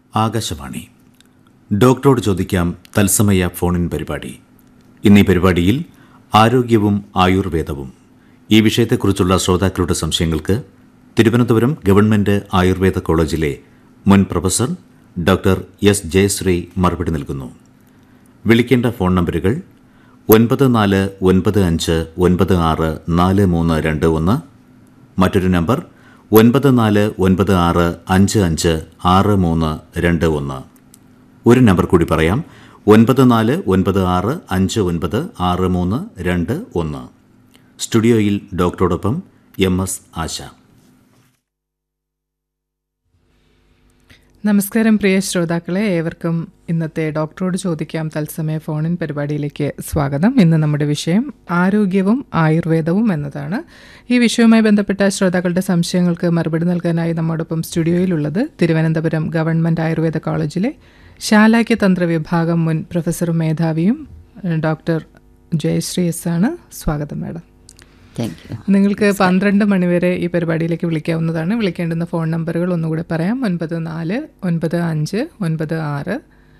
ആകാശവാണി ഡോക്ടറോട് ചോദിക്കാം തത്സമയ ഫോണിൻ പരിപാടി ഇന്നീ പരിപാടിയിൽ ആരോഗ്യവും ആയുർവേദവും ഈ വിഷയത്തെക്കുറിച്ചുള്ള ശ്രോതാക്കളുടെ സംശയങ്ങൾക്ക് തിരുവനന്തപുരം ഗവൺമെന്റ് ആയുർവേദ കോളേജിലെ മുൻ പ്രൊഫസർ ഡോക്ടർ എസ് ജയശ്രീ മറുപടി നൽകുന്നു വിളിക്കേണ്ട ഫോൺ നമ്പറുകൾ ഒൻപത് നാല് ഒൻപത് അഞ്ച് ഒൻപത് ആറ് നാല് മൂന്ന് രണ്ട് ഒന്ന് മറ്റൊരു നമ്പർ ഒൻപത് നാല് ഒൻപത് ആറ് അഞ്ച് അഞ്ച് ആറ് മൂന്ന് രണ്ട് ഒന്ന് ഒരു നമ്പർ കൂടി പറയാം ഒൻപത് നാല് ഒൻപത് ആറ് അഞ്ച് ഒൻപത് ആറ് മൂന്ന് രണ്ട് ഒന്ന് സ്റ്റുഡിയോയിൽ ഡോക്ടറോടൊപ്പം എം എസ് ആശ നമസ്കാരം പ്രിയ ശ്രോതാക്കളെ ഏവർക്കും ഇന്നത്തെ ഡോക്ടറോട് ചോദിക്കാം തത്സമയ ഫോണിൻ പരിപാടിയിലേക്ക് സ്വാഗതം ഇന്ന് നമ്മുടെ വിഷയം ആരോഗ്യവും ആയുർവേദവും എന്നതാണ് ഈ വിഷയവുമായി ബന്ധപ്പെട്ട ശ്രോതാക്കളുടെ സംശയങ്ങൾക്ക് മറുപടി നൽകാനായി നമ്മോടൊപ്പം സ്റ്റുഡിയോയിലുള്ളത് തിരുവനന്തപുരം ഗവൺമെൻറ് ആയുർവേദ കോളേജിലെ ശാലാക്യ തന്ത്ര വിഭാഗം മുൻ പ്രൊഫസറും മേധാവിയും ഏഹ്, ഡോക്ടർ ജയശ്രീ എസ് ആണ് സ്വാഗതം മാഡം താങ്ക് യു നിങ്ങൾക്ക് പന്ത്രണ്ട് മണിവരെ ഈ പരിപാടിയിലേക്ക് വിളിക്കാവുന്നതാണ് വിളിക്കേണ്ടുന്ന ഫോൺ നമ്പറുകൾ ഒന്നുകൂടെ പറയാം ഒൻപത് നാല് ഒൻപത് അഞ്ച് ഒൻപത് ആറ്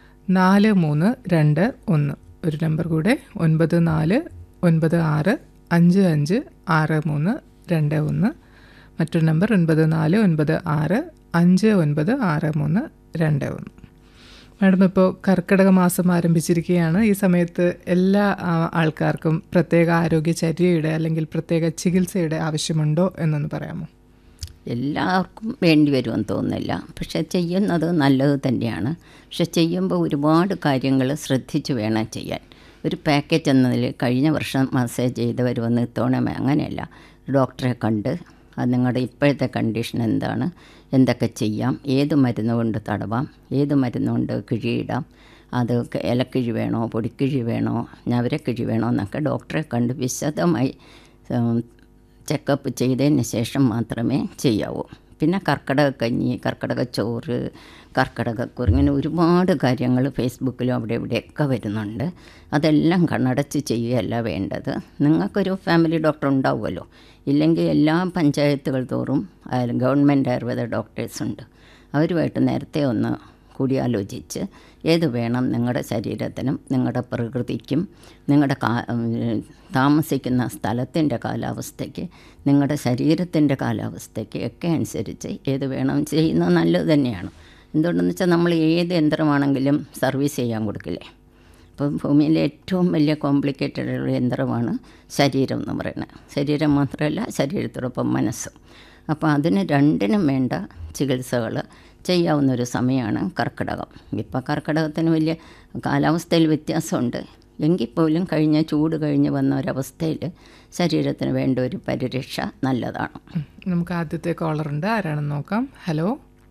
നാല് മൂന്ന് രണ്ട് ഒന്ന് ഒരു നമ്പർ കൂടെ ഒൻപത് നാല് ഒൻപത് ആറ് അഞ്ച് അഞ്ച് ആറ് മൂന്ന് രണ്ട് ഒന്ന് മറ്റൊരു നമ്പർ ഒൻപത് നാല് ഒൻപത് ആറ് അഞ്ച് ഒൻപത് ആറ് മൂന്ന് രണ്ട് ഒന്ന് മാഡം ഇപ്പോൾ കർക്കിടക മാസം ആരംഭിച്ചിരിക്കുകയാണ് ഈ സമയത്ത് എല്ലാ ആ, ആൾക്കാർക്കും പ്രത്യേക ആരോഗ്യചര്യയുടെ അല്ലെങ്കിൽ പ്രത്യേക ചികിത്സയുടെ ആവശ്യമുണ്ടോ എന്നൊന്ന് പറയാമോ എല്ലാവർക്കും വേണ്ടി വരുമെന്ന് തോന്നുന്നില്ല പക്ഷെ ചെയ്യുന്നത് നല്ലത് തന്നെയാണ് പക്ഷെ ചെയ്യുമ്പോൾ ഒരുപാട് കാര്യങ്ങൾ ശ്രദ്ധിച്ച് വേണം ചെയ്യാൻ ഒരു പാക്കേജ് എന്നതിൽ കഴിഞ്ഞ വർഷം മസാജ് ചെയ്തവർ വന്ന് ഇത്തവണ അങ്ങനെയല്ല ഡോക്ടറെ കണ്ട് അത് നിങ്ങളുടെ ഇപ്പോഴത്തെ കണ്ടീഷൻ എന്താണ് എന്തൊക്കെ ചെയ്യാം ഏത് മരുന്ന് കൊണ്ട് തടവാം ഏത് മരുന്ന് കൊണ്ട് കിഴിയിടാം അത് ക- ഇലക്കിഴി വേണോ പൊടിക്കിഴി വേണോ ഞവരക്കിഴി വേണോ എന്നൊക്കെ ഡോക്ടറെ കണ്ട് വിശദമായി ഉം, ചെക്കപ്പ് ചെയ്തതിന് ശേഷം മാത്രമേ ചെയ്യാവൂ പിന്നെ കർക്കിടക കഞ്ഞി കർക്കിടക ചോറ് കർക്കിടകക്കുറി ഇങ്ങനെ ഒരുപാട് കാര്യങ്ങൾ ഫേസ്ബുക്കിലും അവിടെ ഇവിടെയൊക്കെ വരുന്നുണ്ട് അതെല്ലാം കണ്ണടച്ച് ചെയ്യുകയല്ല വേണ്ടത് നിങ്ങൾക്കൊരു ഫാമിലി ഡോക്ടർ ഉണ്ടാവുമല്ലോ ഇല്ലെങ്കിൽ എല്ലാ പഞ്ചായത്തുകൾ തോറും ആയാലും ഗവൺമെൻറ് ആയുർവേദ ഡോക്ടേഴ്സുണ്ട് അവരുമായിട്ട് നേരത്തെ ഒന്ന് കൂടിയാലോചിച്ച് ഏത് വേണം നിങ്ങളുടെ ശരീരത്തിനും നിങ്ങളുടെ പ്രകൃതിക്കും നിങ്ങളുടെ കാ ഉം, താമസിക്കുന്ന സ്ഥലത്തിൻ്റെ കാലാവസ്ഥയ്ക്ക് നിങ്ങളുടെ ശരീരത്തിൻ്റെ കാലാവസ്ഥയ്ക്ക് ഒക്കെ അനുസരിച്ച് ഏത് വേണം ചെയ്യുന്നത് നല്ലത് തന്നെയാണ് എന്തുകൊണ്ടെന്ന് വെച്ചാൽ നമ്മൾ ഏത് യന്ത്രമാണെങ്കിലും സർവീസ് ചെയ്യാൻ കൊടുക്കില്ലേ അപ്പം ഭൂമിയിലെ ഏറ്റവും വലിയ കോംപ്ലിക്കേറ്റഡ് ഉള്ള യന്ത്രമാണ് ശരീരം എന്ന് പറയുന്നത് ശരീരം മാത്രമല്ല ശരീരത്തോടൊപ്പം മനസ്സും അപ്പോൾ അതിന് രണ്ടിനും വേണ്ട ചികിത്സകൾ ചെയ്യാവുന്ന ഒരു സമയമാണ് കർക്കിടകം ഇപ്പോൾ കർക്കിടകത്തിന് വലിയ കാലാവസ്ഥയിൽ വ്യത്യാസമുണ്ട് എങ്കിൽ പോലും കഴിഞ്ഞ ചൂട് കഴിഞ്ഞ് വന്ന ഒരവസ്ഥയിൽ ശരീരത്തിന് വേണ്ട ഒരു പരിരക്ഷ നല്ലതാണ് ഉം, നമുക്ക് ആദ്യത്തെ കോളറുണ്ട് ആരാണെന്ന് നോക്കാം ഹലോ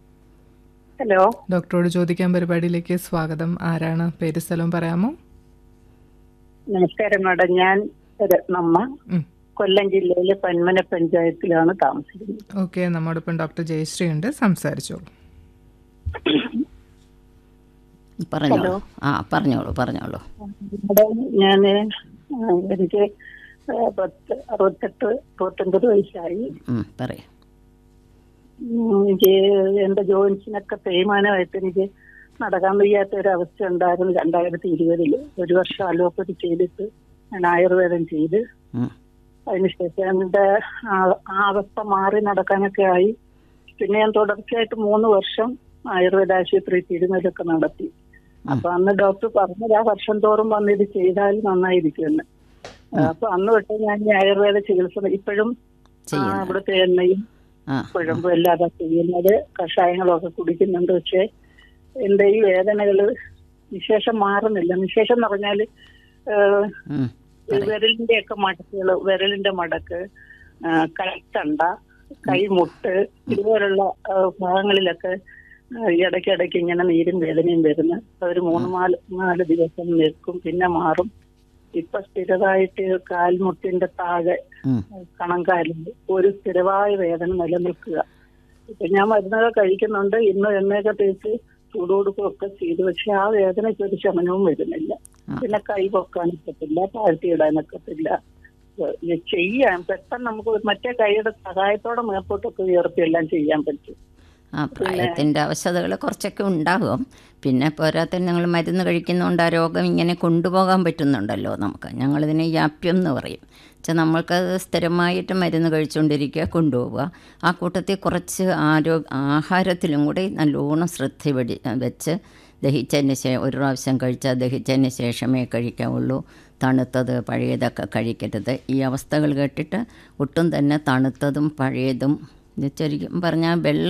ഹലോ ഡോക്ടറോട് ചോദിക്കാൻ പരിപാടിയിലേക്ക് സ്വാഗതം ആരാണ് പേര് സ്ഥലവും പറയാമോ നമസ്കാരം മാഡം ഞാൻ രത്നമ്മ ഉം. കൊല്ലം ജില്ലയിലെ പന്മന പഞ്ചായത്തിലാണ് താമസിക്കുന്നത് ഓക്കെ നമ്മോടൊപ്പം ഡോക്ടർ ജയശ്രീ ഉണ്ട് സംസാരിച്ചോളൂ പറഞ്ഞോളൂ ആ പറഞ്ഞോളൂ പറഞ്ഞോളൂ മാഡം ഞാൻ എനിക്ക് ആ, പത്ത് അറുപത്തെട്ട് അറുപത്തൊൻപത് വയസ്സായി ഉം, പറയൂ ഉം, എനിക്ക് എന്റെ ജോയിൻസിനൊക്കെ തേയ്മാനമായിട്ട് എനിക്ക് നടക്കാൻ വയ്യാത്ത ഒരു അവസ്ഥ ഉണ്ടായിരുന്നു രണ്ടായിരത്തി ഇരുപതില് ഒരു വർഷം അലോപ്പതി ചെയ്തിട്ട് ഞാൻ ആയുർവേദം ചെയ്ത് ഉം, അതിനുശേഷം എന്റെ ആ- ആ അവസ്ഥ മാറി നടക്കാനൊക്കെ ആയി പിന്നെ ഞാൻ തുടർച്ചയായിട്ട് മൂന്ന് വർഷം ആയുർവേദ ആശുപത്രി തിരുമലൊക്കെ നടത്തി അപ്പൊ അന്ന് ഡോക്ടർ പറഞ്ഞത് ആ വർഷം തോറും വന്ന് ഇത് ചെയ്താൽ നന്നായിരിക്കുമെന്ന് അപ്പൊ അന്ന് തൊട്ട് ഞാൻ ഈ ആയുർവേദ ചികിത്സ ഇപ്പോഴും ആ, ചെയ്യുന്നു. ഇവിടുത്തെ എണ്ണയും ആ കുഴമ്പും എല്ലാം ചെയ്യുന്നത് കഷായങ്ങളൊക്കെ കുടിക്കുന്നുണ്ട് പക്ഷെ എന്റെ ഈ വേദനകള് വിശേഷം മാറുന്നില്ല വിശേഷം എന്ന് പറഞ്ഞാല് ഏഹ്, ഉം, ഈ വിരലിന്റെ ഒക്കെ മടക്കുകൾ വിരലിന്റെ മടക്ക് ആ, കൈത്തണ്ട കൈമുട്ട് ഇതുപോലുള്ള ആ, ഭാഗങ്ങളിലൊക്കെ ആ, ഇടയ്ക്കിടയ്ക്ക് ഇങ്ങനെ നീരും വേദനയും വരുന്ന ഒരു മൂന്ന് നാല് നാല് ദിവസം നിൽക്കും പിന്നെ മാറും ഇപ്പൊ സ്ഥിരമായിട്ട് കാൽമുട്ടിന്റെ താഴെ ഉം, കണങ്കാലിൽ ഒരു സ്ഥിരമായ വേദന നിലനിൽക്കുക ഇപ്പൊ ഞാൻ മരുന്നൊക്കെ കഴിക്കുന്നുണ്ട് ഇന്ന് എണ്ണയൊക്കെ തേച്ച് ചൂടുകൊടുക്കുകയൊക്കെ ചെയ്തു പക്ഷെ ആ വേദനയ്ക്ക് ഒരു ശമനവും വരുന്നില്ല പിന്നെ കൈ പൊക്കാനൊക്കത്തില്ല താഴ്ത്തിയിടാനൊക്കത്തില്ല ഏഹ് ചെയ്യാൻ പെട്ടെന്ന് നമുക്ക് മറ്റേ കൈയുടെ സഹായത്തോടെ മേപ്പോട്ടൊക്കെ ഉയർത്തി എല്ലാം ചെയ്യാൻ പറ്റും ആ പ്രായത്തിൻ്റെ അവശതകൾ കുറച്ചൊക്കെ ഉണ്ടാകും പിന്നെ പോരാത്തതിന് ഞങ്ങൾ മരുന്ന് കഴിക്കുന്നതുകൊണ്ട് ആ രോഗം ഇങ്ങനെ കൊണ്ടുപോകാൻ പറ്റുന്നുണ്ടല്ലോ നമുക്ക് ഞങ്ങളിതിനെ യാപ്യം എന്ന് പറയും വെച്ചാൽ നമ്മൾക്കത് സ്ഥിരമായിട്ട് മരുന്ന് കഴിച്ചുകൊണ്ടിരിക്കുക കൊണ്ടുപോവുക ആ കൂട്ടത്തിൽ കുറച്ച് ആരോ ആഹാരത്തിലും കൂടി നല്ലോണം ശ്രദ്ധ വെടി വെച്ച് ദഹിച്ചതിന് ശേഷം ഒരു പ്രാവശ്യം കഴിച്ചാൽ ദഹിച്ചതിന് ശേഷമേ കഴിക്കാവുള്ളൂ തണുത്തത് പഴയതൊക്കെ കഴിക്കരുത് ഈ അവസ്ഥകൾ കേട്ടിട്ട് ഒട്ടും തന്നെ തണുത്തതും പഴയതും ഇത് ശരിക്കും പറഞ്ഞാൽ വെള്ളം